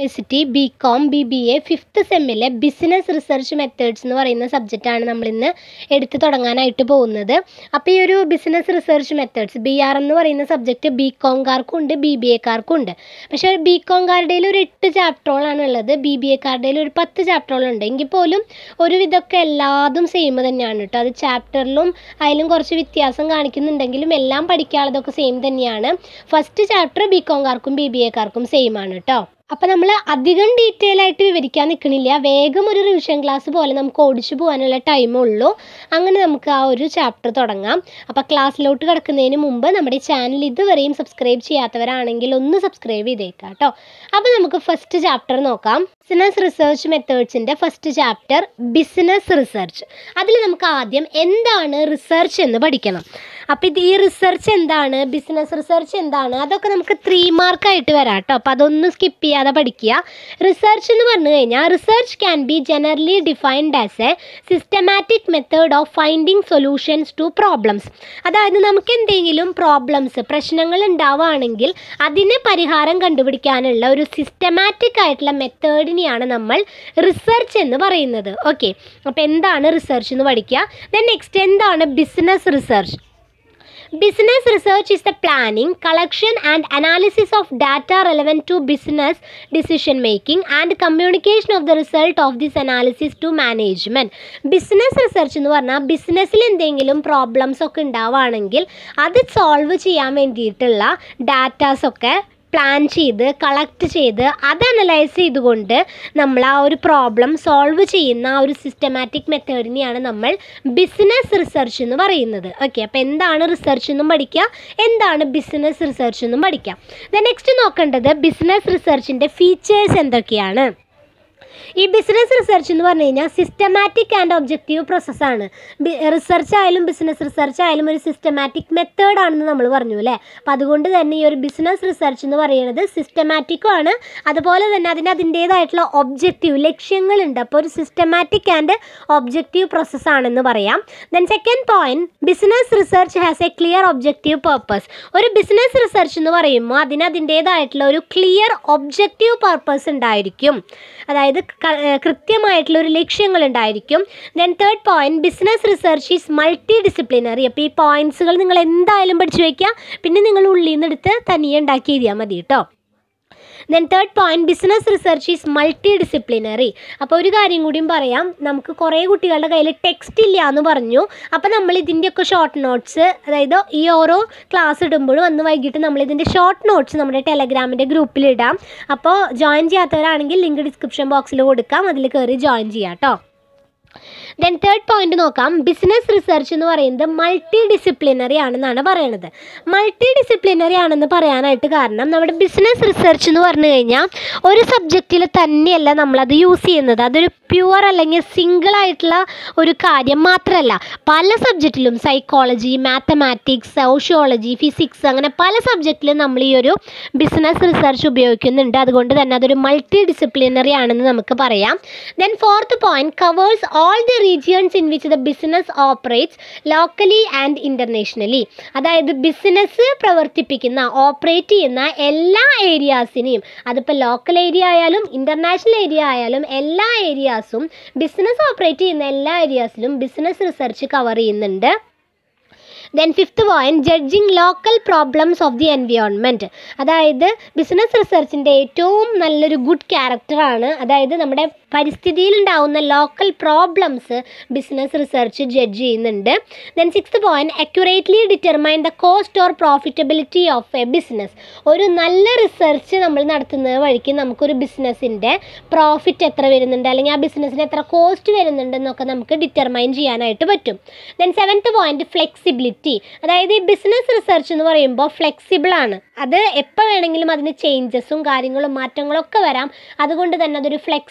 University B com B B A fifth സെമ്മിലെ business research methods എന്ന് പറയുന്ന സബ്ജക്റ്റാണ് നമ്മളിന്ന് എടുത്തു തുടങ്ങാനായിട്ട് പോകുന്നത് അപ്പോൾ ഈ ഒരു business research methods B R എന്ന് പറയുന്ന സബ്ജക്റ്റ് ബി കോംകാർക്കും ഉണ്ട് ബി ബി എക്കാർക്കും ഉണ്ട് പക്ഷേ ഒരു ബി കോംകാരുടെ ഒരു എട്ട് ചാപ്റ്ററുകളാണ് ഉള്ളത് ബി ബി എക്കാരുടെ ഒരു പത്ത് ചാപ്റ്ററുകളുണ്ട് എങ്കിൽ പോലും ഒരുവിധമൊക്കെ എല്ലാതും സെയിം തന്നെയാണ് കേട്ടോ അത് ചാപ്റ്ററിലും അതിലും കുറച്ച് വ്യത്യാസം കാണിക്കുന്നുണ്ടെങ്കിലും എല്ലാം പഠിക്കാനുള്ളതൊക്കെ സെയിം തന്നെയാണ് ഫസ്റ്റ് ചാപ്റ്റർ ബി കോംകാർക്കും ബി ബി എക്കാർക്കും സെയിം ആണ് കേട്ടോ അപ്പോൾ നമ്മൾ അധികം ഡീറ്റെയിൽ ആയിട്ട് വിവരിക്കാൻ നിൽക്കണില്ല വേഗം ഒരു റിവിഷൻ ക്ലാസ് പോലെ നമുക്ക് ഓടിച്ചു പോകാനുള്ള ടൈമേ ഉള്ളൂ അങ്ങനെ നമുക്ക് ആ ഒരു ചാപ്റ്റർ തുടങ്ങാം അപ്പോൾ ക്ലാസ്സിലോട്ട് കിടക്കുന്നതിന് മുമ്പ് നമ്മുടെ ചാനൽ ഇതുവരെയും സബ്സ്ക്രൈബ് ചെയ്യാത്തവരാണെങ്കിൽ ഒന്ന് സബ്സ്ക്രൈബ് ചെയ്തേക്കാം കേട്ടോ അപ്പോൾ നമുക്ക് ഫസ്റ്റ് ചാപ്റ്റർ നോക്കാം ബിസിനസ് റിസർച്ച് മെത്തേഡ്സിൻ്റെ ഫസ്റ്റ് ചാപ്റ്റർ ബിസിനസ് റിസർച്ച് അതിൽ നമുക്ക് ആദ്യം എന്താണ് റിസർച്ച് എന്ന് പഠിക്കണം അപ്പോൾ ഇത് ഈ റിസർച്ച് എന്താണ് ബിസിനസ് റിസർച്ച് എന്താണ് അതൊക്കെ നമുക്ക് ത്രീ മാർക്കായിട്ട് വരാം കേട്ടോ അപ്പോൾ അതൊന്നും സ്കിപ്പ് ചെയ്യാതെ പഠിക്കുക റിസർച്ച് എന്ന് പറഞ്ഞു കഴിഞ്ഞാൽ research can be generally defined as a systematic method of finding solutions to problems അതായത് നമുക്ക് എന്തെങ്കിലും പ്രോബ്ലംസ് പ്രശ്നങ്ങൾ ഉണ്ടാവുകയാണെങ്കിൽ അതിന് പരിഹാരം കണ്ടുപിടിക്കാനുള്ള ഒരു സിസ്റ്റമാറ്റിക് ആയിട്ടുള്ള മെത്തേഡിനെയാണ് നമ്മൾ റിസർച്ച് എന്ന് പറയുന്നത് ഓക്കെ അപ്പോൾ എന്താണ് റിസർച്ച് എന്ന് പഠിക്കുക ദെൻ നെക്സ്റ്റ് എന്താണ് business research Business research is the planning, collection, and analysis of data relevant to business decision making and communication of the result of this analysis to management. Business research എന്ന് പറഞ്ഞാൽ ബിസിനസ്സിൽ എന്തെങ്കിലും problems ഒക്കെ ഉണ്ടാവുകയാണെങ്കിൽ അത് solve ചെയ്യാൻ വേണ്ടിയിട്ടുള്ള ഡാറ്റാസൊക്കെ plan ചെയ്ത് കളക്ട് ചെയ്ത് അത് അനലൈസ് ചെയ്തുകൊണ്ട് നമ്മൾ ആ ഒരു പ്രോബ്ലം സോൾവ് ചെയ്യുന്ന ആ ഒരു സിസ്റ്റമാറ്റിക് മെത്തേഡിനെയാണ് നമ്മൾ ബിസിനസ് റിസർച്ച് എന്ന് പറയുന്നത് ഓക്കെ അപ്പോൾ എന്താണ് റിസർച്ച് എന്നും പഠിക്കുക എന്താണ് ബിസിനസ് റിസർച്ച് എന്നും പഠിക്കാം ദ നെക്സ്റ്റ് നോക്കേണ്ടത് ബിസിനസ് റിസർച്ചിൻ്റെ ഫീച്ചേഴ്സ് എന്തൊക്കെയാണ് ഈ ബിസിനസ് റിസർച്ച് എന്ന് പറഞ്ഞു കഴിഞ്ഞാൽ സിസ്റ്റമാറ്റിക് ആൻഡ് ഒബ്ജക്റ്റീവ് പ്രോസസ്സാണ് റിസർച്ച് ആയാലും ബിസിനസ് റിസർച്ച് ആയാലും ഒരു സിസ്റ്റമാറ്റിക് മെത്തേഡാണെന്ന് നമ്മൾ പറഞ്ഞു അല്ലേ അപ്പോൾ അതുകൊണ്ട് തന്നെ ഈ ഒരു ബിസിനസ് റിസർച്ച് എന്ന് പറയുന്നത് സിസ്റ്റമാറ്റിക്കും ആണ് അതുപോലെ തന്നെ അതിന് അതിൻ്റേതായിട്ടുള്ള ഒബ്ജക്റ്റീവ് ലക്ഷ്യങ്ങളുണ്ട് അപ്പോൾ ഒരു സിസ്റ്റമാറ്റിക് ആൻഡ് ഒബ്ജക്റ്റീവ് പ്രോസസ്സാണെന്ന് പറയാം then second point business research has a clear objective purpose ഒരു ബിസിനസ് റിസർച്ച് എന്ന് പറയുമ്പോൾ അതിന് അതിൻ്റേതായിട്ടുള്ള ഒരു ക്ലിയർ ഒബ്ജക്റ്റീവ് പർപ്പസ് ഉണ്ടായിരിക്കും അതായത് കൃത്യമായിട്ടുള്ള ഒരു ലക്ഷ്യങ്ങൾ ഉണ്ടായിരിക്കും then third point business research is multi disciplinary അപ്പോൾ ഈ പോയിന്റ്സുകൾ നിങ്ങൾ എന്തായാലും പഠിച്ചു വയ്ക്കുക പിന്നെ നിങ്ങൾ ഉള്ളിൽ നിന്ന് എടുത്ത് തനിയെ ഉണ്ടാക്കി എഴുതിയാൽ മതി കേട്ടോ then third point business research is multi disciplinary അപ്പോൾ ഒരു കാര്യം കൂടിയും പറയാം നമുക്ക് കുറേ കുട്ടികളുടെ കയ്യിൽ ടെക്സ്റ്റ് ഇല്ല എന്ന് പറഞ്ഞു അപ്പോൾ നമ്മൾ ഇതിൻ്റെയൊക്കെ ഷോർട്ട് നോട്ട്സ് അതായത് ഈ ഓരോ ക്ലാസ് ഇടുമ്പോഴും അന്ന് വൈകിട്ട് നമ്മൾ ഇതിൻ്റെ ഷോർട്ട് നോട്ട്സ് നമ്മുടെ ടെലഗ്രാമിൻ്റെ ഗ്രൂപ്പിൽ ഇടാം അപ്പോൾ ജോയിൻ ചെയ്യാത്തവരാണെങ്കിൽ ലിങ്ക് ഡിസ്ക്രിപ്ഷൻ ബോക്സിൽ കൊടുക്കാം അതിൽ കയറി ജോയിൻ ചെയ്യാം കേട്ടോ ദെൻ തേർഡ് പോയിന്റ് നോക്കാം ബിസിനസ് റിസർച്ച് എന്ന് പറയുന്നത് മൾട്ടി ഡിസിപ്ലിനറി ആണെന്നാണ് പറയുന്നത് മൾട്ടി ഡിസിപ്ലിനറി ആണെന്ന് പറയാനായിട്ട് കാരണം നമ്മുടെ ബിസിനസ് റിസർച്ച് എന്ന് പറഞ്ഞു കഴിഞ്ഞാൽ ഒരു സബ്ജക്റ്റിൽ തന്നെയല്ല നമ്മളത് യൂസ് ചെയ്യുന്നത് അതൊരു പ്യുവർ അല്ലെങ്കിൽ സിംഗിൾ ആയിട്ടുള്ള ഒരു കാര്യം മാത്രമല്ല പല സബ്ജക്റ്റിലും സൈക്കോളജി മാത്തമാറ്റിക്സ് സോഷ്യോളജി ഫിസിക്സ് അങ്ങനെ പല സബ്ജക്റ്റിലും നമ്മൾ ഈ ഒരു ബിസിനസ് റിസർച്ച് ഉപയോഗിക്കുന്നുണ്ട് അതുകൊണ്ട് തന്നെ അതൊരു മൾട്ടി ഡിസിപ്ലിനറി ആണെന്ന് നമുക്ക് പറയാം then fourth point covers all the regions in which the business operates locally and internationally അതായത് ബിസിനസ് പ്രവർത്തിപ്പിക്കുന്ന ഓപ്പറേറ്റ് ചെയ്യുന്ന എല്ലാ ഏരിയാസിനെയും അതിപ്പോൾ ലോക്കൽ ഏരിയ ആയാലും ഇൻ്റർനാഷണൽ ഏരിയ ആയാലും എല്ലാ ഏരിയാസും ബിസിനസ് ഓപ്പറേറ്റ് ചെയ്യുന്ന എല്ലാ ഏരിയാസിലും ബിസിനസ് റിസർച്ച് കവർ ചെയ്യുന്നുണ്ട് then fifth point judging local problems of the environment അതായത് ബിസിനസ് റിസർച്ചിൻ്റെ ഏറ്റവും നല്ലൊരു ഗുഡ് ക്യാരക്ടറാണ് അതായത് നമ്മുടെ പരിസ്ഥിതിയിൽ ഉണ്ടാവുന്ന local problems business research judge ചെയ്യുന്നുണ്ട് then sixth point accurately determine the cost or profitability of a business ഒരു നല്ല റിസർച്ച് നമ്മൾ നടത്തുന്നത് വഴിക്ക് നമുക്കൊരു ബിസിനസ്സിൻ്റെ പ്രോഫിറ്റ് എത്ര വരുന്നുണ്ട് അല്ലെങ്കിൽ ആ ബിസിനസ്സിന് എത്ര കോസ്റ്റ് വരുന്നുണ്ട് എന്നൊക്കെ നമുക്ക് ഡിറ്റർമൈൻ ചെയ്യാനായിട്ട് പറ്റും ദെൻ സെവൻത്ത് പോയിന്റ് ഫ്ലെക്സിബിലിറ്റി അതായത് ഈ ബിസിനസ് റിസർച്ച് എന്ന് പറയുമ്പോൾ ഫ്ലെക്സിബിൾ ആണ് അത് എപ്പോൾ വേണമെങ്കിലും അതിന് ചേഞ്ചസും കാര്യങ്ങളും മാറ്റങ്ങളൊക്കെ വരാം അതുകൊണ്ട് തന്നെ അതൊരു ഫ്ലെക്സിബിൾ ക്യാരക്ടർ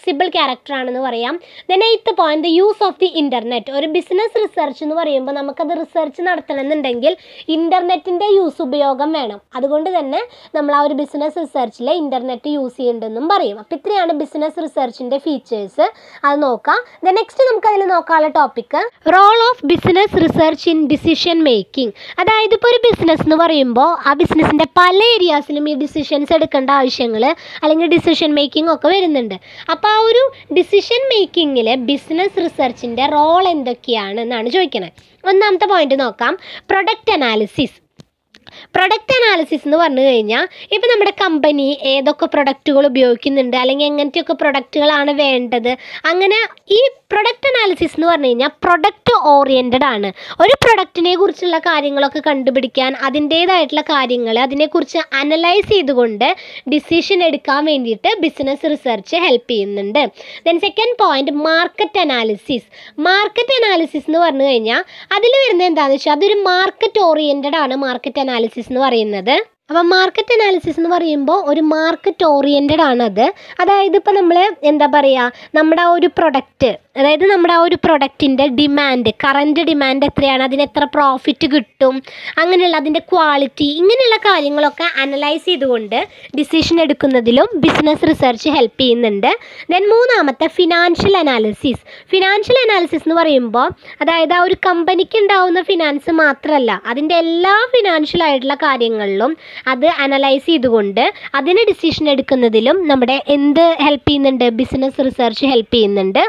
ക്യാരക്ടർ ആണെന്ന് പറയാം then eighth point the use of the internet ഒരു ബിസിനസ് റിസർച്ച് എന്ന് പറയുമ്പോൾ നമുക്കത് റിസർച്ച് നടത്തണമെന്നുണ്ടെങ്കിൽ ഇൻ്റർനെറ്റിൻ്റെ യൂസ് ഉപയോഗം വേണം അതുകൊണ്ട് തന്നെ നമ്മൾ ആ ഒരു ബിസിനസ് റിസർച്ചിൽ ഇൻ്റർനെറ്റ് യൂസ് ചെയ്യുന്നുണ്ടെന്നും പറയും അപ്പോൾ ഇത്രയാണ് ബിസിനസ് റിസർച്ചിൻ്റെ ഫീച്ചേഴ്സ് അത് നോക്കാം ദ നെക്സ്റ്റ് നമുക്ക് അതിൽ നോക്കാനുള്ള topic role of business research in decision making അതായത് ഇപ്പോൾ ഒരു ബിസിനസ് എന്ന് പറയുമ്പോൾ ആ ബിസിനസ്സിൻ്റെ പല ഏരിയാസിലും ഈ ഡിസിഷൻസ് എടുക്കേണ്ട ആവശ്യങ്ങൾ അല്ലെങ്കിൽ ഡിസിഷൻ മേക്കിംഗ് ഒക്കെ വരുന്നുണ്ട് അപ്പോൾ ആ ഒരു ഡിസിഷൻ മേക്കിങ്ങിൽ ബിസിനസ് റിസർച്ചിൻ്റെ റോൾ എന്തൊക്കെയാണ് എന്നാണ് ചോദിക്കുന്നത് ഒന്നാമത്തെ പോയിന്റ് നോക്കാം പ്രൊഡക്റ്റ് അനാലിസിസ് പ്രൊഡക്റ്റ് അനാലിസിസ് എന്ന് പറഞ്ഞു കഴിഞ്ഞാൽ ഇപ്പോൾ നമ്മുടെ കമ്പനി ഏതൊക്കെ പ്രൊഡക്റ്റുകൾ ഉപയോഗിക്കുന്നുണ്ട് അല്ലെങ്കിൽ എങ്ങനത്തെയൊക്കെ പ്രൊഡക്റ്റുകളാണ് വേണ്ടത് അങ്ങനെ ഈ പ്രൊഡക്റ്റ് അനാലിസിസ് എന്ന് പറഞ്ഞു കഴിഞ്ഞാൽ പ്രൊഡക്റ്റ് ഓറിയൻറ്റഡ് ആണ് ഒരു പ്രൊഡക്റ്റിനെ കുറിച്ചുള്ള കാര്യങ്ങളൊക്കെ കണ്ടുപിടിക്കാൻ അതിൻ്റേതായിട്ടുള്ള കാര്യങ്ങൾ അതിനെക്കുറിച്ച് അനലൈസ് ചെയ്തുകൊണ്ട് ഡിസിഷൻ എടുക്കാൻ വേണ്ടിയിട്ട് ബിസിനസ് റിസർച്ച് ഹെൽപ്പ് ചെയ്യുന്നുണ്ട് then second point market analysis market analysis എന്ന് പറഞ്ഞു കഴിഞ്ഞാൽ അതിൽ വരുന്നത് എന്താണെന്ന് വെച്ചാൽ അതൊരു മാർക്കറ്റ് ഓറിയൻറ്റഡ് ആണ് മാർക്കറ്റ് അനാലിസിസ് എന്ന് പറയുന്നത് അപ്പം മാർക്കറ്റ് അനാലിസിസ് എന്ന് പറയുമ്പോൾ ഒരു മാർക്കറ്റ് ഓറിയൻറ്റഡ് ആണത് അതായത് ഇപ്പോൾ നമ്മൾ എന്താ പറയുക നമ്മുടെ ആ ഒരു പ്രൊഡക്റ്റ് അതായത് നമ്മുടെ ആ ഒരു പ്രൊഡക്റ്റിൻ്റെ ഡിമാൻഡ് കറൻറ്റ് ഡിമാൻഡ് എത്രയാണ് അതിന് എത്ര പ്രോഫിറ്റ് കിട്ടും അങ്ങനെയുള്ള അതിൻ്റെ ക്വാളിറ്റി ഇങ്ങനെയുള്ള കാര്യങ്ങളൊക്കെ അനലൈസ് ചെയ്തുകൊണ്ട് ഡിസിഷൻ എടുക്കുന്നതിലും ബിസിനസ് റിസർച്ച് ഹെൽപ്പ് ചെയ്യുന്നുണ്ട് ദെൻ മൂന്നാമത്തെ ഫിനാൻഷ്യൽ അനാലിസിസ് ഫിനാൻഷ്യൽ അനാലിസിസ് എന്ന് പറയുമ്പോൾ അതായത് ആ ഒരു കമ്പനിക്ക് ഉണ്ടാവുന്ന ഫിനാൻസ് മാത്രമല്ല അതിൻ്റെ എല്ലാ ഫിനാൻഷ്യൽ ആയിട്ടുള്ള കാര്യങ്ങളിലും അത് അനലൈസ് ചെയ്തുകൊണ്ട് അതിന് ഡിസിഷൻ എടുക്കുന്നതിലും നമ്മുടെ എന്ത് ഹെൽപ്പ് ചെയ്യുന്നുണ്ട് ബിസിനസ് റിസർച്ച് ഹെൽപ്പ് ചെയ്യുന്നുണ്ട്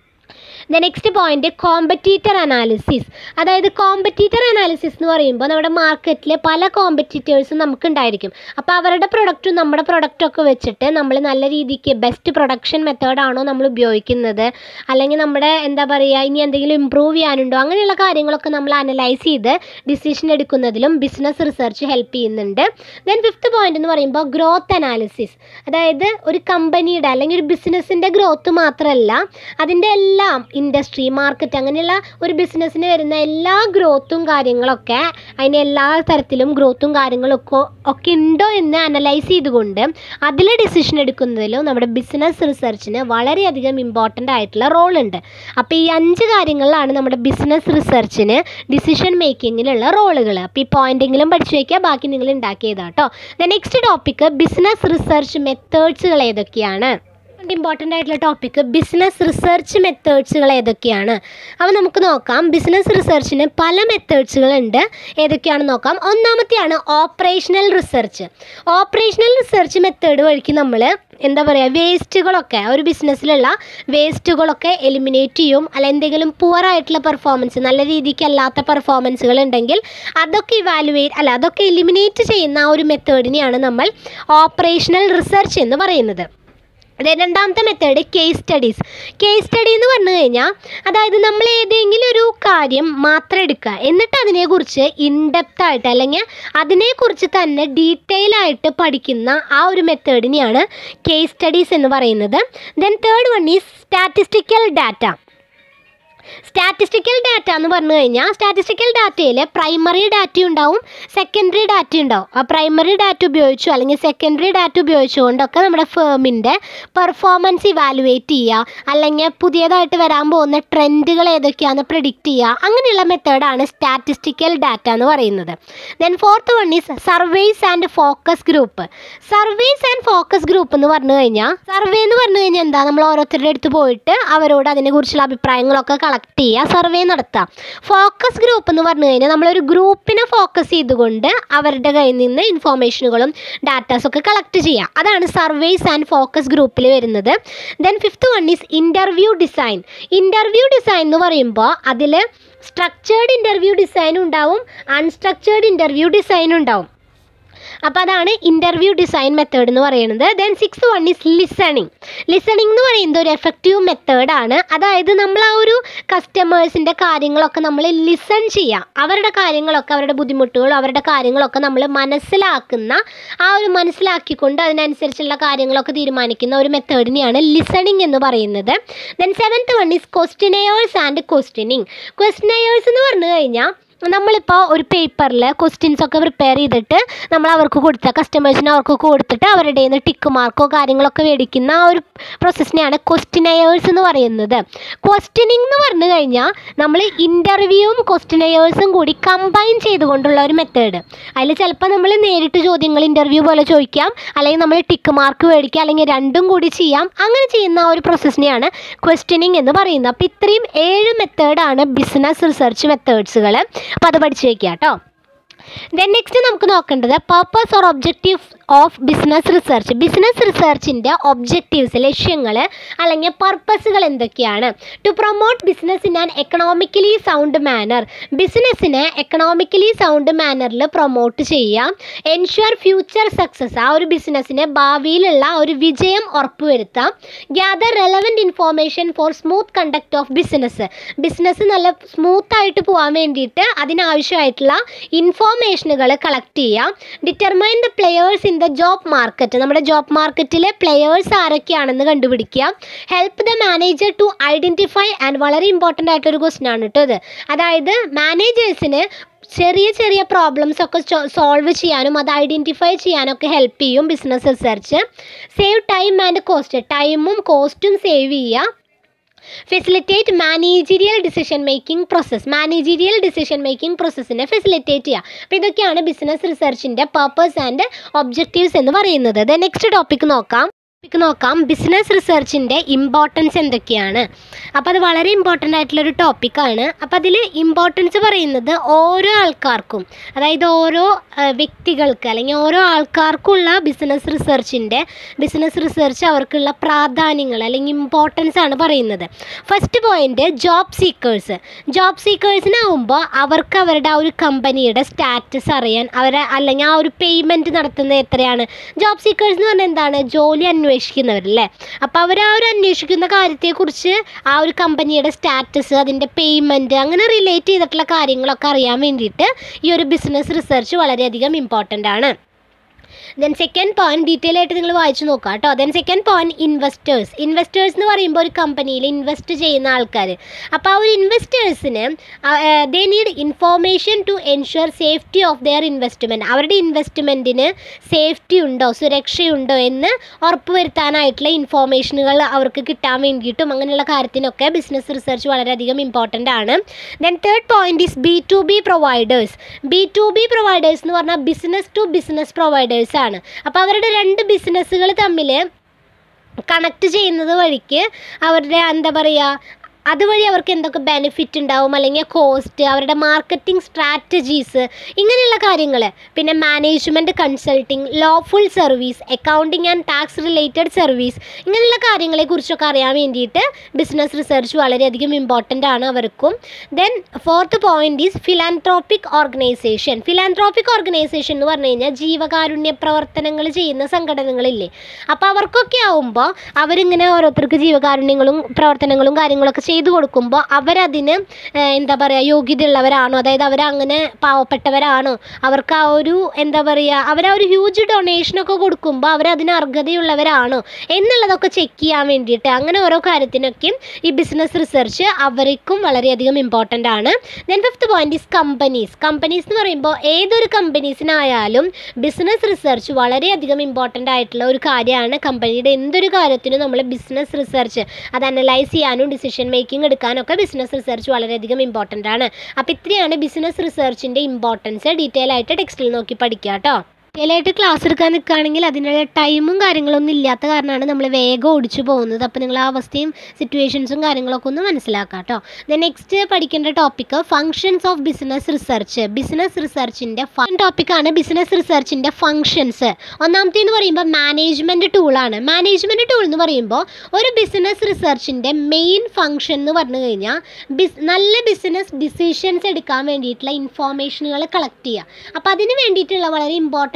the next point competitor analysis അതായത് കോമ്പറ്റീറ്റർ അനാലിസിസ് എന്ന് പറയുമ്പോൾ നമ്മുടെ മാർക്കറ്റിൽ പല കോമ്പറ്റീറ്റേഴ്സും നമുക്കുണ്ടായിരിക്കും അപ്പോൾ അവരുടെ പ്രൊഡക്റ്റും നമ്മുടെ പ്രൊഡക്റ്റും ഒക്കെ വെച്ചിട്ട് നമ്മൾ നല്ല രീതിക്ക് ബെസ്റ്റ് പ്രൊഡക്ഷൻ മെത്തേഡാണോ നമ്മൾ ഉപയോഗിക്കുന്നത് അല്ലെങ്കിൽ നമ്മുടെ എന്താ പറയുക ഇനി എന്തെങ്കിലും ഇമ്പ്രൂവ് ചെയ്യാനുണ്ടോ അങ്ങനെയുള്ള കാര്യങ്ങളൊക്കെ നമ്മൾ അനലൈസ് ചെയ്ത് ഡിസിഷൻ എടുക്കുന്നതിലും ബിസിനസ് റിസർച്ച് ഹെൽപ്പ് ചെയ്യുന്നുണ്ട് ദെൻ ഫിഫ്ത്ത് പോയിന്റ് എന്ന് പറയുമ്പോൾ ഗ്രോത്ത് അനാലിസിസ് അതായത് ഒരു കമ്പനിയുടെ അല്ലെങ്കിൽ ഒരു ബിസിനസ്സിൻ്റെ ഗ്രോത്ത് മാത്രമല്ല അതിൻ്റെ എല്ലാം ഇൻഡസ്ട്രി മാർക്കറ്റ് അങ്ങനെയുള്ള ഒരു ബിസിനസ്സിന് വരുന്ന എല്ലാ ഗ്രോത്തും കാര്യങ്ങളൊക്കെ അതിന് എല്ലാ തരത്തിലും ഗ്രോത്തും കാര്യങ്ങളൊക്കെ ഒക്കെ ഉണ്ടോ എന്ന് അനലൈസ് ചെയ്തുകൊണ്ട് അതിൽ ഡിസിഷൻ എടുക്കുന്നതിലും നമ്മുടെ ബിസിനസ് റിസർച്ചിന് വളരെയധികം ഇമ്പോർട്ടൻ്റ് ആയിട്ടുള്ള റോൾ ഉണ്ട് അപ്പോൾ ഈ അഞ്ച് കാര്യങ്ങളിലാണ് നമ്മുടെ ബിസിനസ് റിസർച്ചിന് ഡിസിഷൻ മേക്കിങ്ങിലുള്ള റോളുകൾ അപ്പോൾ ഈ പോയിന്റെങ്കിലും പഠിച്ചു വയ്ക്കുക ബാക്കി നിങ്ങൾ ഉണ്ടാക്കിയതാട്ടോ the next topic business research മെത്തേഡ്സുകൾ ഏതൊക്കെയാണ് ഇമ്പോർട്ടൻ്റ് ആയിട്ടുള്ള ടോപ്പിക്ക് ബിസിനസ് റിസർച്ച് മെത്തേഡ്സുകൾ ഏതൊക്കെയാണ് അപ്പോൾ നമുക്ക് നോക്കാം ബിസിനസ് റിസർച്ചിന് പല മെത്തേഡ്സുകളുണ്ട് ഏതൊക്കെയാണെന്ന് നോക്കാം ഒന്നാമത്തെയാണ് operational research operational research method വഴിക്ക് നമ്മൾ എന്താ പറയുക വേസ്റ്റുകളൊക്കെ ഒരു ബിസിനസ്സിലുള്ള വേസ്റ്റുകളൊക്കെ എലിമിനേറ്റ് ചെയ്യും അല്ല എന്തെങ്കിലും പുവർ ആയിട്ടുള്ള പെർഫോമൻസ് നല്ല രീതിക്ക് അല്ലാത്ത പെർഫോമൻസുകൾ ഉണ്ടെങ്കിൽ അതൊക്കെ ഇവാലുവേറ്റ് അല്ല അതൊക്കെ എലിമിനേറ്റ് ചെയ്യുന്ന ആ ഒരു മെത്തേഡിനെയാണ് നമ്മൾ ഓപ്പറേഷണൽ റിസർച്ച് എന്ന് പറയുന്നത് അതെ രണ്ടാമത്തെ method case studies case study എന്ന് പറഞ്ഞു കഴിഞ്ഞാൽ അതായത് നമ്മൾ ഏതെങ്കിലും ഒരു കാര്യം മാത്രം എടുക്കുക എന്നിട്ട് അതിനെക്കുറിച്ച് ഇൻഡെപ്ത് ആയിട്ട് അല്ലെങ്കിൽ അതിനെക്കുറിച്ച് തന്നെ ഡീറ്റെയിൽ ആയിട്ട് പഠിക്കുന്ന ആ ഒരു മെത്തേഡിനെയാണ് കേസ് സ്റ്റഡീസ് എന്ന് പറയുന്നത് then third one is statistical data statistical data എന്ന് പറഞ്ഞു കഴിഞ്ഞാൽ സ്റ്റാറ്റിസ്റ്റിക്കൽ ഡാറ്റയിൽ പ്രൈമറി ഡാറ്റ ഉണ്ടാവും സെക്കൻഡറി ഡാറ്റ ഉണ്ടാവും ആ പ്രൈമറി ഡാറ്റ ഉപയോഗിച്ചോ അല്ലെങ്കിൽ സെക്കൻഡറി ഡാറ്റ ഉപയോഗിച്ചുകൊണ്ടൊക്കെ നമ്മുടെ ഫേമിൻ്റെ പെർഫോമൻസ് ഇവാലുവേറ്റ് ചെയ്യുക അല്ലെങ്കിൽ പുതിയതായിട്ട് വരാൻ പോകുന്ന ട്രെൻഡുകൾ ഏതൊക്കെയാണെന്ന് പ്രിഡിക്റ്റ് ചെയ്യുക അങ്ങനെയുള്ള മെത്തേഡാണ് സ്റ്റാറ്റിസ്റ്റിക്കൽ ഡാറ്റ എന്ന് പറയുന്നത് then fourth one is surveys and focus group surveys and focus group എന്ന് പറഞ്ഞു കഴിഞ്ഞാൽ സർവേ എന്ന് പറഞ്ഞു കഴിഞ്ഞാൽ എന്താ നമ്മൾ ഓരോരുത്തരുടെ അടുത്ത് പോയിട്ട് അവരോട് അതിനെക്കുറിച്ചുള്ള അഭിപ്രായങ്ങളൊക്കെ കളക്ട് ചെയ്യുക സർവേ നടത്തുക ഫോക്കസ് ഗ്രൂപ്പ് എന്ന് പറഞ്ഞു കഴിഞ്ഞാൽ നമ്മളൊരു ഗ്രൂപ്പിനെ ഫോക്കസ് ചെയ്തുകൊണ്ട് അവരുടെ കയ്യിൽ നിന്ന് ഇൻഫോർമേഷനുകളും ഡാറ്റാസൊക്കെ കളക്ട് ചെയ്യുക അതാണ് സർവേസ് ആൻഡ് ഫോക്കസ് ഗ്രൂപ്പിൽ വരുന്നത് then fifth one is interview design interview design എന്ന് പറയുമ്പോൾ അതിൽ സ്ട്രക്ചേർഡ് ഇൻ്റർവ്യൂ ഡിസൈൻ ഉണ്ടാവും അൺസ്ട്രക്ചേർഡ് ഇൻ്റർവ്യൂ ഡിസൈൻ ഉണ്ടാവും അപ്പോൾ അതാണ് ഇൻ്റർവ്യൂ ഡിസൈൻ മെത്തേഡ് എന്ന് പറയുന്നത് then six one is listening listening എന്ന് പറയുന്നത് ഒരു എഫക്റ്റീവ് മെത്തേഡാണ് അതായത് നമ്മൾ ആ ഒരു കസ്റ്റമേഴ്സിൻ്റെ കാര്യങ്ങളൊക്കെ നമ്മൾ ലിസൺ ചെയ്യുക അവരുടെ കാര്യങ്ങളൊക്കെ അവരുടെ ബുദ്ധിമുട്ടുകളും അവരുടെ കാര്യങ്ങളൊക്കെ നമ്മൾ മനസ്സിലാക്കുന്ന ആ ഒരു മനസ്സിലാക്കിക്കൊണ്ട് അതിനനുസരിച്ചുള്ള കാര്യങ്ങളൊക്കെ തീരുമാനിക്കുന്ന ഒരു മെത്തേഡിനെയാണ് ലിസണിങ് എന്ന് പറയുന്നത് then seventh one is questionnaires and questioning questionnaires എന്ന് പറഞ്ഞു കഴിഞ്ഞാൽ നമ്മളിപ്പോൾ ഒരു പേപ്പറിൽ ക്വസ്റ്റ്യൻസ് ഒക്കെ പ്രിപ്പയർ ചെയ്തിട്ട് നമ്മൾ അവർക്ക് കൊടുത്ത കസ്റ്റമേഴ്സിന് അവർക്ക് കൊടുത്തിട്ട് അവരുടെ കയ്യിൽ നിന്ന് ടിക്ക് മാർക്കോ കാര്യങ്ങളൊക്കെ മേടിക്കുന്ന ആ ഒരു പ്രോസസ്സിനെയാണ് ക്വസ്റ്റിനെയേഴ്സ് എന്ന് പറയുന്നത് ക്വസ്റ്റ്യനിങ് എന്ന് പറഞ്ഞു കഴിഞ്ഞാൽ നമ്മൾ ഇൻ്റർവ്യൂവും ക്വസ്റ്റിനെയേഴ്സും കൂടി കമ്പൈൻ ചെയ്തുകൊണ്ടുള്ള ഒരു മെത്തേഡ് അതിൽ ചിലപ്പോൾ നമ്മൾ നേരിട്ട് ചോദ്യങ്ങൾ ഇൻ്റർവ്യൂ പോലെ ചോദിക്കാം അല്ലെങ്കിൽ നമ്മൾ ടിക്ക് മാർക്ക് മേടിക്കാം അല്ലെങ്കിൽ രണ്ടും കൂടി ചെയ്യാം അങ്ങനെ ചെയ്യുന്ന ആ ഒരു പ്രോസസ്സിനെയാണ് ക്വസ്റ്റ്യനിങ് എന്ന് പറയുന്നത് അപ്പോൾ ഇത്രയും ഏഴ് മെത്തേഡാണ് ബിസിനസ് റിസർച്ച് മെത്തേഡ്സുകൾ അപ്പോൾ അത് പഠിച്ചു വയ്ക്കുക കേട്ടോ ദെൻ നെക്സ്റ്റ് നമുക്ക് നോക്കേണ്ടത് purpose or objective of business research business റിസർച്ചിൻ്റെ ഒബ്ജക്റ്റീവ്സ് ലക്ഷ്യങ്ങൾ അല്ലെങ്കിൽ പർപ്പസുകൾ എന്തൊക്കെയാണ് to promote business in an economically sound manner ബിസിനസ്സിനെ എക്കണോമിക്കലി സൗണ്ട് മാനറിൽ പ്രൊമോട്ട് ചെയ്യാം എൻഷുർ ഫ്യൂച്ചർ സക്സസ് ആ ഒരു ബിസിനസ്സിനെ ഭാവിയിലുള്ള ഒരു വിജയം ഉറപ്പുവരുത്താം gather relevant information for smooth conduct of business business നല്ല സ്മൂത്ത് ആയിട്ട് പോകാൻ വേണ്ടിയിട്ട് അതിനാവശ്യമായിട്ടുള്ള ഇൻഫോർമേഷനുകൾ കളക്ട് ചെയ്യാം determine the players in the job market നമ്മുടെ ജോബ് മാർക്കറ്റിലെ പ്ലെയേഴ്സ് ആരൊക്കെയാണെന്ന് കണ്ടുപിടിക്കുക help the manager to identify and വളരെ ഇമ്പോർട്ടൻ്റ് ആയിട്ടൊരു ക്വസ്റ്റ്യൻ ആണ് കേട്ടോ ഇത് അതായത് മാനേജേഴ്സിന് ചെറിയ ചെറിയ പ്രോബ്ലംസ് ഒക്കെ സോൾവ് ചെയ്യാനും അത് ഐഡൻറ്റിഫൈ ചെയ്യാനൊക്കെ ഹെൽപ്പ് ചെയ്യും business research save time and cost ടൈമും കോസ്റ്റും സേവ് ചെയ്യുക facilitate managerial decision making process managerial decision making പ്രോസസ്സിനെ ഫെസിലിറ്റേറ്റ് ചെയ്യുക അപ്പോൾ ഇതൊക്കെയാണ് ബിസിനസ് റിസർച്ചിൻ്റെ പർപ്പസ് ആൻഡ് ഒബ്ജക്റ്റീവ്സ് എന്ന് പറയുന്നത് ദ നെക്സ്റ്റ് ടോപ്പിക് നോക്കാം ടോപ്പിക് നോക്കാം ബിസിനസ് റിസർച്ചിൻ്റെ ഇമ്പോർട്ടൻസ് എന്തൊക്കെയാണ് അപ്പോൾ അത് വളരെ ഇമ്പോർട്ടൻ്റ് ആയിട്ടുള്ളൊരു ടോപ്പിക്കാണ് അപ്പോൾ അതിൽ ഇമ്പോർട്ടൻസ് പറയുന്നത് ഓരോ ആൾക്കാർക്കും അതായത് ഓരോ ആ, വ്യക്തികൾക്ക് അല്ലെങ്കിൽ ഓരോ ആൾക്കാർക്കുള്ള ബിസിനസ് റിസർച്ചിൻ്റെ ബിസിനസ് റിസർച്ച് അവർക്കുള്ള പ്രാധാന്യങ്ങൾ അല്ലെങ്കിൽ ഇമ്പോർട്ടൻസ് ആണ് പറയുന്നത് first point job seekers job സീക്കേഴ്സിനാവുമ്പോൾ അവർക്ക് അവരുടെ ആ ഒരു കമ്പനിയുടെ സ്റ്റാറ്റസ് അറിയാൻ അവരെ അല്ലെങ്കിൽ ആ ഒരു പേയ്മെൻറ്റ് നടത്തുന്നത് എത്രയാണ് ജോബ് സീക്കേഴ്സ് എന്ന് പറഞ്ഞാൽ എന്താണ് ജോലി അന്വേഷിക്കുന്നവരല്ലേ അപ്പോൾ അവർ ആ ഒരു അന്വേഷിക്കുന്ന കാര്യത്തെക്കുറിച്ച് ആ ഒരു കമ്പനിയുടെ സ്റ്റാറ്റസ് അതിൻ്റെ പേയ്മെൻറ്റ് അങ്ങനെ റിലേറ്റ് ചെയ്തിട്ടുള്ള കാര്യങ്ങളൊക്കെ അറിയാൻ വേണ്ടിയിട്ട് ഈ ഒരു ബിസിനസ് റിസർച്ച് വളരെയധികം ഇമ്പോർട്ടൻ്റ് ആണ് ദെൻ സെക്കൻഡ് പോയിന്റ് ഡീറ്റെയിൽ ആയിട്ട് നിങ്ങൾ വായിച്ചു നോക്കുക കേട്ടോ then second point investors investors എന്ന് പറയുമ്പോൾ ഒരു കമ്പനിയിൽ ഇൻവെസ്റ്റ് ചെയ്യുന്ന ആൾക്കാർ അപ്പോൾ ആ ഒരു ഇൻവെസ്റ്റേഴ്സിന് they need information to ensure safety of their investment അവരുടെ ഇൻവെസ്റ്റ്മെൻറ്റിന് സേഫ്റ്റി ഉണ്ടോ സുരക്ഷയുണ്ടോ എന്ന് ഉറപ്പുവരുത്താനായിട്ടുള്ള ഇൻഫോർമേഷനുകൾ അവർക്ക് കിട്ടാൻ വേണ്ടിയിട്ടും അങ്ങനെയുള്ള കാര്യത്തിനൊക്കെ ബിസിനസ് റിസർച്ച് വളരെയധികം ഇമ്പോർട്ടൻ്റ് ആണ് then third point is B to B providers B to B providers എന്ന് പറഞ്ഞാൽ ബിസിനസ് ടു ബിസിനസ് പ്രൊവൈഡേഴ്സ് ആണ് അപ്പോൾ അവരുടെ രണ്ട് ബിസിനസ്സുകൾ തമ്മിൽ കണക്ട് ചെയ്യുന്നത് വഴിക്ക് അവരുടെ എന്താ പറയുക അതുവഴി അവർക്ക് എന്തൊക്കെ ബെനിഫിറ്റ് ഉണ്ടാവും അല്ലെങ്കിൽ കോസ്റ്റ് അവരുടെ മാർക്കറ്റിംഗ് സ്ട്രാറ്റജീസ് ഇങ്ങനെയുള്ള കാര്യങ്ങൾ പിന്നെ management consulting lawful service accounting and tax related service ഇങ്ങനെയുള്ള കാര്യങ്ങളെക്കുറിച്ചൊക്കെ അറിയാൻ വേണ്ടിയിട്ട് ബിസിനസ് റിസർച്ച് വളരെയധികം ഇമ്പോർട്ടൻ്റ് ആണ് അവർക്കും then fourth point is philanthropic organisation philanthropic organisation എന്ന് പറഞ്ഞു കഴിഞ്ഞാൽ ജീവകാരുണ്യ പ്രവർത്തനങ്ങൾ ചെയ്യുന്ന സംഘടനകളില്ലേ അപ്പോൾ അവർക്കൊക്കെ ആവുമ്പോൾ അവരിങ്ങനെ ഓരോരുത്തർക്ക് ജീവകാരുണ്യങ്ങളും പ്രവർത്തനങ്ങളും കാര്യങ്ങളൊക്കെ ചെയ്തു കൊടുക്കുമ്പോൾ അവരതിന് ഏഹ്, എന്താ പറയുക യോഗ്യതയുള്ളവരാണോ അതായത് അവരങ്ങനെ പാവപ്പെട്ടവരാണോ അവർക്ക് ആ ഒരു എന്താ പറയുക അവർ ആ ഒരു ഹ്യൂജ് ഡൊണേഷനൊക്കെ കൊടുക്കുമ്പോൾ അവരതിന് അർഹതയുള്ളവരാണോ എന്നുള്ളതൊക്കെ ചെക്ക് ചെയ്യാൻ വേണ്ടിയിട്ട് അങ്ങനെ ഓരോ കാര്യത്തിനൊക്കെയും ഈ ബിസിനസ് റിസർച്ച് അവർക്കും വളരെയധികം ഇമ്പോർട്ടൻ്റ് ആണ് then fifth point is companies companies എന്ന് പറയുമ്പോൾ ഏതൊരു കമ്പനീസിനായാലും ബിസിനസ് റിസർച്ച് വളരെയധികം ഇമ്പോർട്ടൻ്റ് ആയിട്ടുള്ള ഒരു കാര്യമാണ് കമ്പനിയുടെ എന്തൊരു കാര്യത്തിനും നമ്മൾ ബിസിനസ് റിസർച്ച് അത് അനലൈസ് ചെയ്യാനും ഡിസിഷൻ മേക്കിംഗ് എടുക്കാനൊക്കെ ബിസിനസ് റിസർച്ച് വളരെയധികം ഇമ്പോർട്ടൻ്റ് ആണ് അപ്പോൾ ഇത്രയാണ് ബിസിനസ് റിസർച്ചിൻ്റെ ഇമ്പോർട്ടൻസ് ഡീറ്റെയിൽ ആയിട്ട് ടെക്സ്റ്റിൽ നോക്കി പഠിക്കുക കേട്ടോ ഡീറ്റെയിലായിട്ട് ക്ലാസ് എടുക്കാൻ നിൽക്കുകയാണെങ്കിൽ അതിനുള്ള ടൈമും കാര്യങ്ങളൊന്നും ഇല്ലാത്ത കാരണമാണ് നമ്മൾ വേഗം ഓടിച്ചു പോകുന്നത് അപ്പോൾ നിങ്ങൾ ആ അവസ്ഥയും സിറ്റുവേഷൻസും കാര്യങ്ങളൊക്കെ ഒന്ന് മനസ്സിലാക്കാം കേട്ടോ ദെൻ നെക്സ്റ്റ് പഠിക്കേണ്ട topic functions of business research business റിസർച്ചിൻ്റെ ഫൺ ടോപ്പിക്കാണ് ബിസിനസ് റിസർച്ചിൻ്റെ ഫങ്ഷൻസ് ഒന്നാമത്തേന്ന് പറയുമ്പോൾ മാനേജ്മെൻറ്റ് ടൂളാണ് മാനേജ്മെൻറ്റ് ടൂൾ എന്ന് പറയുമ്പോൾ ഒരു ബിസിനസ് റിസർച്ചിൻ്റെ മെയിൻ ഫങ്ഷൻ എന്ന് പറഞ്ഞു കഴിഞ്ഞാൽ ബിസ് നല്ല ബിസിനസ് ഡിസിഷൻസ് എടുക്കാൻ വേണ്ടിയിട്ടുള്ള ഇൻഫോർമേഷനുകൾ കളക്ട് ചെയ്യുക അപ്പോൾ അതിന് വേണ്ടിയിട്ടുള്ള വളരെ ഇമ്പോർട്ടൻ്റ്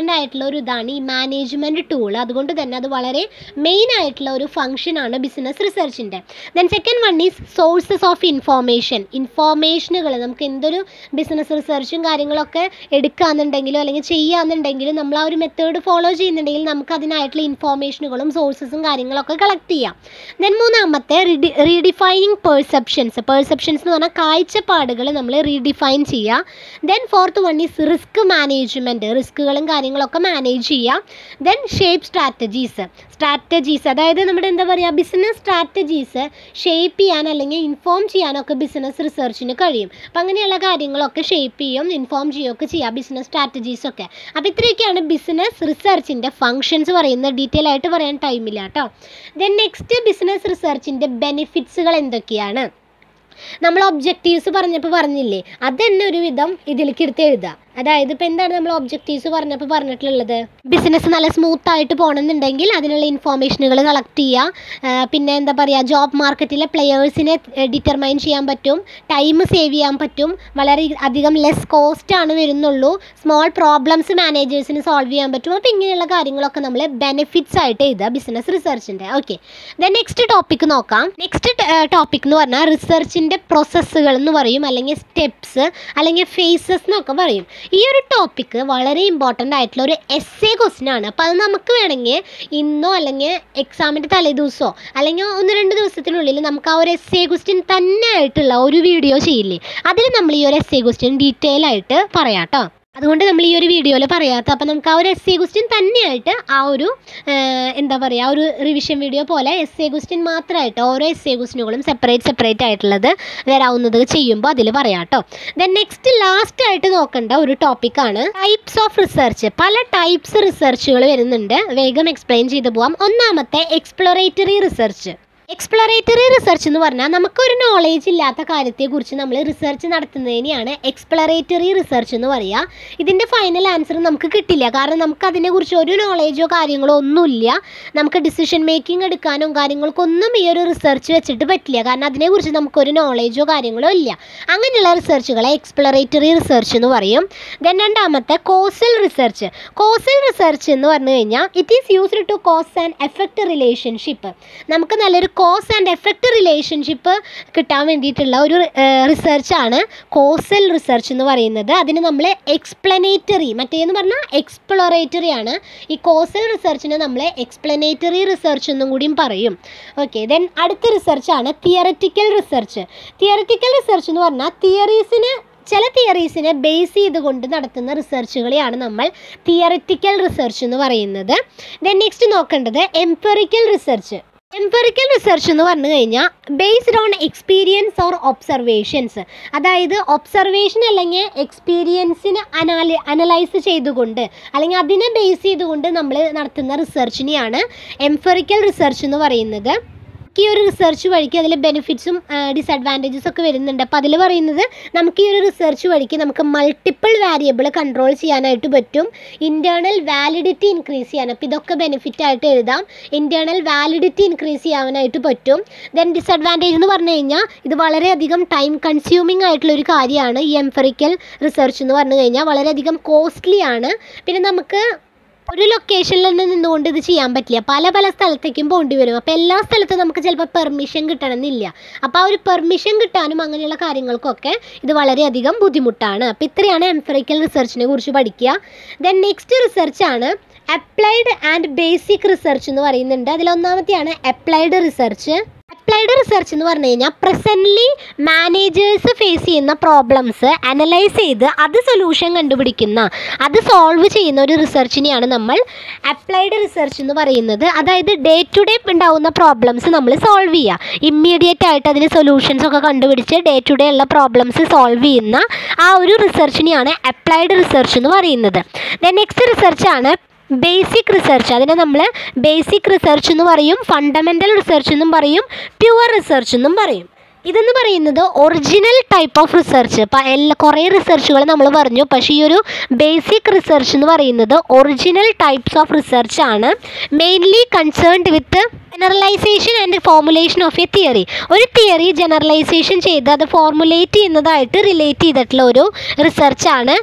ഇമ്പോർട്ടൻ്റ് ആയിട്ടുള്ള ഒരു ഇതാണ് ഈ മാനേജ്മെൻറ്റ് ടൂൾ അതുകൊണ്ട് തന്നെ അത് വളരെ മെയിൻ ആയിട്ടുള്ള ഒരു ഫംഗ്ഷനാണ് ബിസിനസ് റിസർച്ചിൻ്റെ then second one is sources of information ഇൻഫോർമേഷനുകൾ നമുക്ക് എന്തൊരു ബിസിനസ് റിസർച്ചും കാര്യങ്ങളൊക്കെ എടുക്കുകയെന്നുണ്ടെങ്കിലോ അല്ലെങ്കിൽ ചെയ്യുകയെന്നുണ്ടെങ്കിലും നമ്മൾ ആ ഒരു മെത്തേഡ് ഫോളോ ചെയ്യുന്നുണ്ടെങ്കിൽ നമുക്ക് അതിനായിട്ടുള്ള ഇൻഫോർമേഷനുകളും സോഴ്സസും കാര്യങ്ങളൊക്കെ കളക്ട് ചെയ്യാം ദെൻ മൂന്നാമത്തെ റിഡി റീഡിഫൈനിങ് പെർസെപ്ഷൻസ് പെർസെപ്ഷൻസ് എന്ന് പറഞ്ഞാൽ കാഴ്ചപ്പാടുകൾ നമ്മൾ റീഡിഫൈൻ ചെയ്യുക then fourth one is risk management റിസ്ക്കുകളും കാര്യങ്ങളൊക്കെ മാനേജ് ചെയ്യുക ദെൻ ഷേപ്പ് സ്ട്രാറ്റജീസ് സ്ട്രാറ്റജീസ് അതായത് നമ്മുടെ എന്താ പറയുക ബിസിനസ് സ്ട്രാറ്റജീസ് ഷേപ്പ് ചെയ്യാൻ അല്ലെങ്കിൽ ഇൻഫോം ചെയ്യാനൊക്കെ ബിസിനസ് റിസർച്ചിന് കഴിയും അപ്പം അങ്ങനെയുള്ള കാര്യങ്ങളൊക്കെ ഷേപ്പ് ചെയ്യും ഇൻഫോം ചെയ്യുകയൊക്കെ ചെയ്യാം ബിസിനസ് സ്ട്രാറ്റജീസ് ഒക്കെ അപ്പോൾ ഇത്രയൊക്കെയാണ് ബിസിനസ് റിസർച്ചിൻ്റെ ഫങ്ഷൻസ് പറയുന്നത് ഡീറ്റെയിൽ ആയിട്ട് പറയാൻ ടൈമില്ല കേട്ടോ ദെൻ നെക്സ്റ്റ് ബിസിനസ് റിസർച്ചിൻ്റെ ബെനിഫിറ്റ്സുകൾ എന്തൊക്കെയാണ് നമ്മൾ ഒബ്ജക്റ്റീവ്സ് പറഞ്ഞപ്പോൾ പറഞ്ഞില്ലേ അത് തന്നെ ഒരു വിധം ഇതിലേക്ക് എടുത്ത് എഴുതുക അതായത് ഇപ്പോൾ എന്താണ് നമ്മൾ ഒബ്ജക്റ്റീവ്സ് പറഞ്ഞപ്പോൾ പറഞ്ഞിട്ടുള്ളത് ബിസിനസ് നല്ല സ്മൂത്ത് ആയിട്ട് പോകണമെന്നുണ്ടെങ്കിൽ അതിനുള്ള ഇൻഫോർമേഷനുകൾ കളക്ട് ചെയ്യുക ആ, പിന്നെ എന്താ പറയുക ജോബ് മാർക്കറ്റിലെ പ്ലെയേഴ്സിനെ ഡിറ്റർമൈൻ ചെയ്യാൻ പറ്റും ടൈം സേവ് ചെയ്യാൻ പറ്റും വളരെ അധികം ലെസ് കോസ്റ്റ് ആണ് വരുന്നുള്ളൂ സ്മോൾ പ്രോബ്ലംസ് മാനേജേഴ്സിന് സോൾവ് ചെയ്യാൻ പറ്റും അപ്പോൾ ഇങ്ങനെയുള്ള കാര്യങ്ങളൊക്കെ നമ്മൾ ബെനിഫിറ്റ്സ് ആയിട്ട് എഴുതുക ബിസിനസ് റിസർച്ചിൻ്റെ ഓക്കെ ദെൻ നെക്സ്റ്റ് ടോപ്പിക് നോക്കാം നെക്സ്റ്റ് ടോപ്പിക് എന്ന് പറഞ്ഞാൽ റിസർച്ചിൻ്റെ പ്രോസസ്സുകൾ എന്ന് പറയും അല്ലെങ്കിൽ സ്റ്റെപ്സ് അല്ലെങ്കിൽ ഫേസസ് എന്നൊക്കെ പറയും ഈ ഒരു ടോപ്പിക്ക് വളരെ ഇമ്പോർട്ടൻ്റ് ആയിട്ടുള്ള ഒരു എസ് എ ക്വസ്റ്റ്യൻ ആണ് അപ്പോൾ അത് നമുക്ക് വേണമെങ്കിൽ ഇന്നോ അല്ലെങ്കിൽ എക്സാമിൻ്റെ തലേദിവസമോ അല്ലെങ്കിൽ ഒന്ന് രണ്ട് ദിവസത്തിനുള്ളിൽ നമുക്ക് ആ ഒരു എസ് എ ക്വസ്റ്റ്യൻ തന്നെ ആയിട്ടുള്ള ഒരു വീഡിയോ ചെയ്യില്ലേ അതിൽ നമ്മൾ ഈ ഒരു എസ് എ ക്വസ്റ്റ്യൻ ഡീറ്റെയിൽ ആയിട്ട് പറയാം കേട്ടോ അതുകൊണ്ട് നമ്മൾ ഈ ഒരു വീഡിയോയിൽ പറയാത്ത അപ്പം നമുക്ക് ആ ഒരു എസ് എ ക്വസ്റ്റ്യൻ തന്നെയായിട്ട് ആ ഒരു ഏഹ്, എന്താ പറയുക ഒരു റിവിഷൻ വീഡിയോ പോലെ എസ് എ ക്വസ്റ്റ്യൻ മാത്രമായിട്ട് ഓരോ എസ് എ ക്വസ്റ്റ്യനുകളും സെപ്പറേറ്റ് സെപ്പറേറ്റ് ആയിട്ടുള്ളത് വരാവുന്നത് ചെയ്യുമ്പോൾ അതിൽ പറയാം കേട്ടോ ദെൻ നെക്സ്റ്റ് ലാസ്റ്റ് ആയിട്ട് നോക്കേണ്ട ഒരു ടോപ്പിക്കാണ് ടൈപ്സ് ഓഫ് റിസർച്ച് പല ടൈപ്സ് റിസർച്ചുകൾ വരുന്നുണ്ട് വേഗം എക്സ്പ്ലെയിൻ ചെയ്തു പോവാം ഒന്നാമത്തെ എക്സ്പ്ലോറേറ്ററി റിസർച്ച് എക്സ്പ്ലോറേറ്ററി റിസർച്ച് എന്ന് പറഞ്ഞാൽ നമുക്കൊരു നോളേജ് ഇല്ലാത്ത കാര്യത്തെക്കുറിച്ച് നമ്മൾ റിസർച്ച് നടത്തുന്നതിനെയാണ് എക്സ്പ്ലോറേറ്ററി റിസർച്ച് എന്ന് പറയുക ഇതിൻ്റെ ഫൈനൽ ആൻസർ നമുക്ക് കിട്ടില്ല കാരണം നമുക്ക് അതിനെക്കുറിച്ച് ഒരു നോളേജോ കാര്യങ്ങളോ ഒന്നുമില്ല നമുക്ക് ഡിസിഷൻ മേക്കിംഗ് എടുക്കാനോ കാര്യങ്ങൾക്കൊന്നും ഈ ഒരു റിസർച്ച് വെച്ചിട്ട് പറ്റില്ല കാരണം അതിനെക്കുറിച്ച് നമുക്കൊരു നോളേജോ കാര്യങ്ങളോ ഇല്ല അങ്ങനെയുള്ള റിസർച്ചുകളെ എക്സ്പ്ലോറേറ്ററി റിസർച്ച് എന്ന് പറയും ദെൻ രണ്ടാമത്തെ കോസൽ റിസർച്ച് കോസൽ റിസർച്ച് എന്ന് പറഞ്ഞു കഴിഞ്ഞാൽ it is used to cause and effect relationship നമുക്ക് നല്ലൊരു കോസ് ആൻഡ് എഫക്റ്റ് റിലേഷൻഷിപ്പ് കിട്ടാൻ വേണ്ടിയിട്ടുള്ള ഒരു റിസർച്ചാണ് കോസൽ റിസർച്ച് എന്ന് പറയുന്നത് അതിന് നമ്മൾ എക്സ്പ്ലനേറ്ററി മറ്റേന്ന് പറഞ്ഞാൽ എക്സ്പ്ലോറേറ്ററി ആണ് ഈ കോസൽ റിസർച്ചിനെ നമ്മൾ എക്സ്പ്ലനേറ്ററി റിസർച്ച് എന്നും കൂടിയും പറയും ഓക്കെ ദെൻ അടുത്ത റിസർച്ചാണ് തിയററ്റിക്കൽ റിസർച്ച് തിയററ്റിക്കൽ റിസർച്ച് എന്ന് പറഞ്ഞാൽ തിയറീസിന് ചില തിയറീസിനെ ബേസ് ചെയ്തുകൊണ്ട് നടത്തുന്ന റിസർച്ചുകളെയാണ് നമ്മൾ തിയററ്റിക്കൽ റിസർച്ച് എന്ന് പറയുന്നത് ദെൻ നെക്സ്റ്റ് നോക്കേണ്ടത് എംപെറിക്കൽ റിസർച്ച് എംപെറിക്കൽ റിസർച്ച് എന്ന് പറഞ്ഞു കഴിഞ്ഞാൽ based on experience or observations അതായത് ഒബ്സർവേഷൻ അല്ലെങ്കിൽ എക്സ്പീരിയൻസിനെ അനാലി അനലൈസ് ചെയ്തുകൊണ്ട് അല്ലെങ്കിൽ അതിനെ ബേസ് ചെയ്തുകൊണ്ട് നമ്മൾ നടത്തുന്ന റിസർച്ചിനെയാണ് എംപെറിക്കൽ റിസർച്ച് എന്ന് പറയുന്നത് നമുക്ക് ഈ ഒരു റിസർച്ച് വഴിക്ക് അതിൽ ബെനിഫിറ്റ്സും ഡിസഡ്വാൻറ്റേജസ് ഒക്കെ വരുന്നുണ്ട് അപ്പോൾ അതിൽ പറയുന്നത് നമുക്ക് ഈ ഒരു റിസർച്ച് വഴിക്ക് നമുക്ക് മൾട്ടിപ്പിൾ വാരിയബിൾ കൺട്രോൾ ചെയ്യാനായിട്ട് പറ്റും ഇൻറ്റേർണൽ വാലിഡിറ്റി ഇൻക്രീസ് ചെയ്യാൻ അപ്പോൾ ഇതൊക്കെ ബെനിഫിറ്റ് ആയിട്ട് എഴുതാം ഇൻറ്റേർണൽ വാലിഡിറ്റി ഇൻക്രീസ് ചെയ്യാനായിട്ട് പറ്റും ദെൻ ഡിസഡ്വാൻറ്റേജ് എന്ന് പറഞ്ഞു കഴിഞ്ഞാൽ ഇത് വളരെയധികം ടൈം കൺസ്യൂമിങ് ആയിട്ടുള്ള ഒരു കാര്യമാണ് ഈ എംഫറിക്കൽ റിസർച്ച് എന്ന് പറഞ്ഞു കഴിഞ്ഞാൽ വളരെയധികം കോസ്റ്റ്ലി ആണ് പിന്നെ നമുക്ക് ഒരു ലൊക്കേഷനിൽ തന്നെ നിന്നുകൊണ്ട് ഇത് ചെയ്യാൻ പറ്റില്ല പല പല സ്ഥലത്തേക്കും പോകേണ്ടി വരും അപ്പോൾ എല്ലാ സ്ഥലത്തും നമുക്ക് ചിലപ്പോൾ പെർമിഷൻ കിട്ടണമെന്നില്ല അപ്പോൾ ആ ഒരു പെർമിഷൻ കിട്ടാനും അങ്ങനെയുള്ള കാര്യങ്ങൾക്കൊക്കെ ഇത് വളരെയധികം ബുദ്ധിമുട്ടാണ് അപ്പോൾ ഇത്രയാണ് എംഫറിക്കൽ റിസർച്ചിനെ കുറിച്ച് പഠിക്കുക ദെൻ നെക്സ്റ്റ് റിസർച്ചാണ് അപ്ലൈഡ് ആൻഡ് ബേസിക് റിസർച്ച് എന്ന് പറയുന്നുണ്ട് അതിലൊന്നാമത്തെയാണ് അപ്ലൈഡ് റിസർച്ച് അപ്ലൈഡ് റിസർച്ച് എന്ന് പറഞ്ഞു കഴിഞ്ഞാൽ പ്രസൻ്റ്ലി മാനേജേഴ്സ് ഫേസ് ചെയ്യുന്ന പ്രോബ്ലംസ് അനലൈസ് ചെയ്ത് അത് സൊല്യൂഷൻ കണ്ടുപിടിക്കുന്ന അത് സോൾവ് ചെയ്യുന്ന ഒരു റിസർച്ചിനെയാണ് നമ്മൾ അപ്ലൈഡ് റിസർച്ച് എന്ന് പറയുന്നത് അതായത് ഡേ ടു ഡേ ഉണ്ടാവുന്ന പ്രോബ്ലംസ് നമ്മൾ സോൾവ് ചെയ്യുക ഇമ്മീഡിയറ്റ് ആയിട്ട് അതിന് സൊല്യൂഷൻസ് ഒക്കെ കണ്ടുപിടിച്ച് ഡേ ടു ഡേ ഉള്ള പ്രോബ്ലംസ് സോൾവ് ചെയ്യുന്ന ആ ഒരു റിസർച്ചിനെയാണ് അപ്ലൈഡ് റിസർച്ച് എന്ന് പറയുന്നത് ദെൻ നെക്സ്റ്റ് റിസർച്ചാണ് ബേസിക് റിസർച്ച് അതിനെ നമ്മൾ ബേസിക് റിസർച്ച് എന്ന് പറയും ഫണ്ടമെൻ്റൽ റിസർച്ച് എന്നും പറയും പ്യുവർ റിസർച്ച് എന്നും പറയും ഇതെന്ന് പറയുന്നത് ഒറിജിനൽ ടൈപ്പ് ഓഫ് റിസർച്ച് ഇപ്പം എല്ലാ കുറേ റിസർച്ചുകൾ നമ്മൾ പറഞ്ഞു പക്ഷേ ഈ ഒരു ബേസിക് റിസർച്ച് എന്ന് പറയുന്നത് ഒറിജിനൽ ടൈപ്സ് ഓഫ് റിസർച്ച് ആണ് mainly concerned with generalisation and formulation of a theory ഒരു തിയറി ജനറലൈസേഷൻ ചെയ്ത് അത് ഫോർമുലേറ്റ് ചെയ്യുന്നതായിട്ട് റിലേറ്റ് ചെയ്തിട്ടുള്ള ഒരു റിസർച്ചാണ്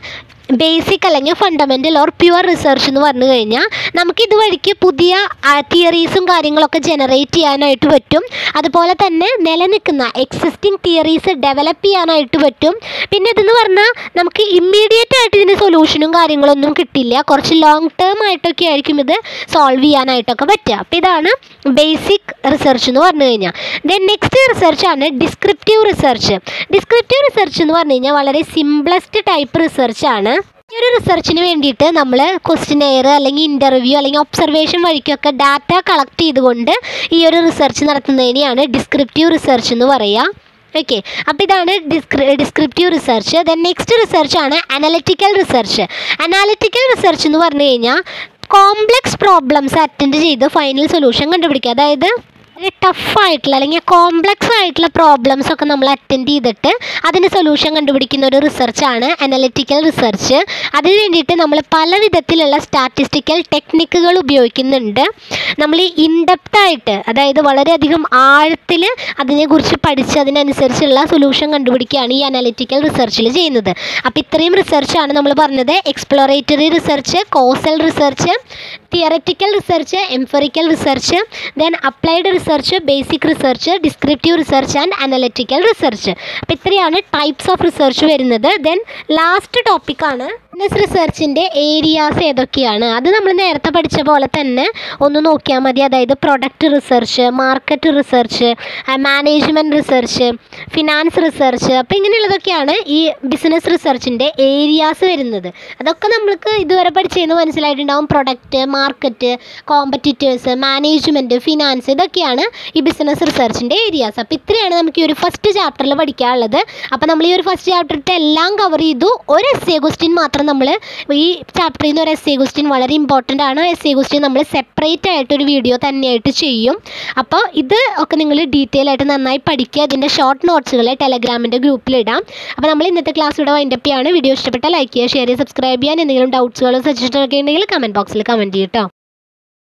ബേസിക് അല്ലെങ്കിൽ ഫണ്ടമെൻ്റൽ ഓർ പ്യുവർ റിസർച്ച് എന്ന് പറഞ്ഞു കഴിഞ്ഞാൽ നമുക്ക് ഇതുവഴിക്ക് പുതിയ തിയറീസും കാര്യങ്ങളൊക്കെ ജനറേറ്റ് ചെയ്യാനായിട്ട് പറ്റും അതുപോലെ തന്നെ നിലനിൽക്കുന്ന എക്സിസ്റ്റിംഗ് തിയറീസ് ഡെവലപ്പ് ചെയ്യാനായിട്ട് പറ്റും പിന്നെ ഇതെന്ന് പറഞ്ഞാൽ നമുക്ക് ഇമ്മീഡിയറ്റ് ആയിട്ട് ഇതിന് സൊല്യൂഷനും കാര്യങ്ങളൊന്നും കിട്ടില്ല കുറച്ച് ലോങ് ടേം ആയിട്ടൊക്കെ ആയിരിക്കും ഇത് സോൾവ് ചെയ്യാനായിട്ടൊക്കെ പറ്റുക അപ്പോൾ ഇതാണ് ബേസിക് റിസർച്ച് എന്ന് പറഞ്ഞു കഴിഞ്ഞാൽ ദെൻ നെക്സ്റ്റ് റിസർച്ച് ആണ് ഡിസ്ക്രിപ്റ്റീവ് റിസർച്ച് ഡിസ്ക്രിപ്റ്റീവ് റിസർച്ച് എന്ന് പറഞ്ഞു കഴിഞ്ഞാൽ വളരെ സിംപ്ലസ്റ്റ് ടൈപ്പ് റിസർച്ച് ആണ് ഈ ഒരു റിസർച്ചിന് വേണ്ടിയിട്ട് നമ്മൾ ക്വസ്റ്റിനെയർ അല്ലെങ്കിൽ ഇൻ്റർവ്യൂ അല്ലെങ്കിൽ ഒബ്സർവേഷൻ വഴിക്കൊക്കെ ഡാറ്റ കളക്ട് ചെയ്തുകൊണ്ട് ഈ ഒരു റിസർച്ച് നടത്തുന്നതിനെയാണ് ഡിസ്ക്രിപ്റ്റീവ് റിസർച്ച് എന്ന് പറയുക ഓക്കെ അപ്പോൾ ഇതാണ് ഡിസ്ക്രി descriptive research then next research ആണ് അനലിറ്റിക്കൽ റിസർച്ച് അനാലിറ്റിക്കൽ റിസർച്ച് എന്ന് പറഞ്ഞു കഴിഞ്ഞാൽ കോംപ്ലക്സ് പ്രോബ്ലംസ് അറ്റൻഡ് ചെയ്ത് ഫൈനൽ സൊല്യൂഷൻ കണ്ടുപിടിക്കുക അതായത് ടഫായിട്ടുള്ള അല്ലെങ്കിൽ കോംപ്ലക്സ് ആയിട്ടുള്ള പ്രോബ്ലംസ് ഒക്കെ നമ്മൾ അറ്റൻഡ് ചെയ്തിട്ട് അതിന് സൊല്യൂഷൻ കണ്ടുപിടിക്കുന്ന ഒരു റിസർച്ചാണ് അനലിറ്റിക്കൽ റിസർച്ച് അതിന് വേണ്ടിയിട്ട് നമ്മൾ പല വിധത്തിലുള്ള സ്റ്റാറ്റിസ്റ്റിക്കൽ ടെക്നിക്കുകൾ ഉപയോഗിക്കുന്നുണ്ട് നമ്മൾ ഈ ഇൻഡെപ്റ്റായിട്ട് അതായത് വളരെയധികം ആഴത്തിൽ അതിനെക്കുറിച്ച് പഠിച്ച് അതിനനുസരിച്ചുള്ള സൊല്യൂഷൻ കണ്ടുപിടിക്കുകയാണ് ഈ അനലിറ്റിക്കൽ റിസർച്ചിൽ ചെയ്യുന്നത് അപ്പോൾ ഇത്രയും റിസർച്ചാണ് നമ്മൾ പറഞ്ഞത് exploratory research causal research theoretical research empirical research then applied research basic research descriptive research and analytical research അപ്പോൾ ഇത്രയാണ് ടൈപ്സ് ഓഫ് റിസർച്ച് വരുന്നത് ദെൻ ലാസ്റ്റ് ടോപ്പിക്കാണ് ബിസിനസ് റിസർച്ചിൻ്റെ ഏരിയാസ് ഏതൊക്കെയാണ് അത് നമ്മൾ നേരത്തെ പഠിച്ച പോലെ തന്നെ ഒന്ന് നോക്കിയാൽ മതി അതായത് product research market research management research finance research അപ്പോൾ ഇങ്ങനെയുള്ളതൊക്കെയാണ് ഈ ബിസിനസ് റിസർച്ചിൻ്റെ ഏരിയാസ് വരുന്നത് അതൊക്കെ നമ്മൾക്ക് ഇതുവരെ പഠിച്ചതെന്ന് മനസ്സിലായിട്ടുണ്ടാവും product market competitors management finance ഇതൊക്കെയാണ് ഈ ബിസിനസ് റിസർച്ചിൻ്റെ ഏരിയാസ് അപ്പോൾ ഇത്രയാണ് നമുക്ക് ഈ ഒരു ഫസ്റ്റ് ചാപ്റ്ററിൽ പഠിക്കാനുള്ളത് അപ്പോൾ നമ്മൾ ഈ ഒരു ഫസ്റ്റ് ചാപ്റ്ററിൻ്റെ എല്ലാം കവർ ചെയ്തു ഒരു എസ് എ ക്വസ്റ്റ്യൻ മാത്രം നമ്മൾ ഈ ചാപ്റ്ററിൽ നിന്ന് ഒരു എസ് എ ക്വസ്റ്റ്യൻ വളരെ ഇമ്പോർട്ടൻ്റ് ആണ് എസ് എ ക്വസ്റ്റ്യൻ നമ്മൾ സെപ്പറേറ്റ് ആയിട്ടൊരു വീഡിയോ തന്നെയായിട്ട് ചെയ്യും അപ്പോൾ ഇത് ഒക്കെ നിങ്ങൾ ഡീറ്റെയിൽ ആയിട്ട് നന്നായി പഠിക്കുക ഇതിൻ്റെ ഷോർട്ട് നോട്ട്സുകൾ ടെലഗ്രാമിൻ്റെ ഗ്രൂപ്പിലിടാം അപ്പോൾ നമ്മൾ ഇന്നത്തെ ക്ലാസ് ഇവിടെ വൈൻഡപ്പ് ചെയ്യാണ് വീഡിയോ ഇഷ്ടപ്പെട്ടാൽ ലൈക്ക് ചെയ്യുക ഷെയർ ചെയ്യുക സബ്സ്ക്രൈബ് ചെയ്യാൻ എന്തെങ്കിലും ഡൗട്ട്സുകളോ സജഷനൊക്കെ ഉണ്ടെങ്കിൽ കമൻറ്റ് ബോക്സിൽ കമൻറ്റ് ചെയ്യട്ടോ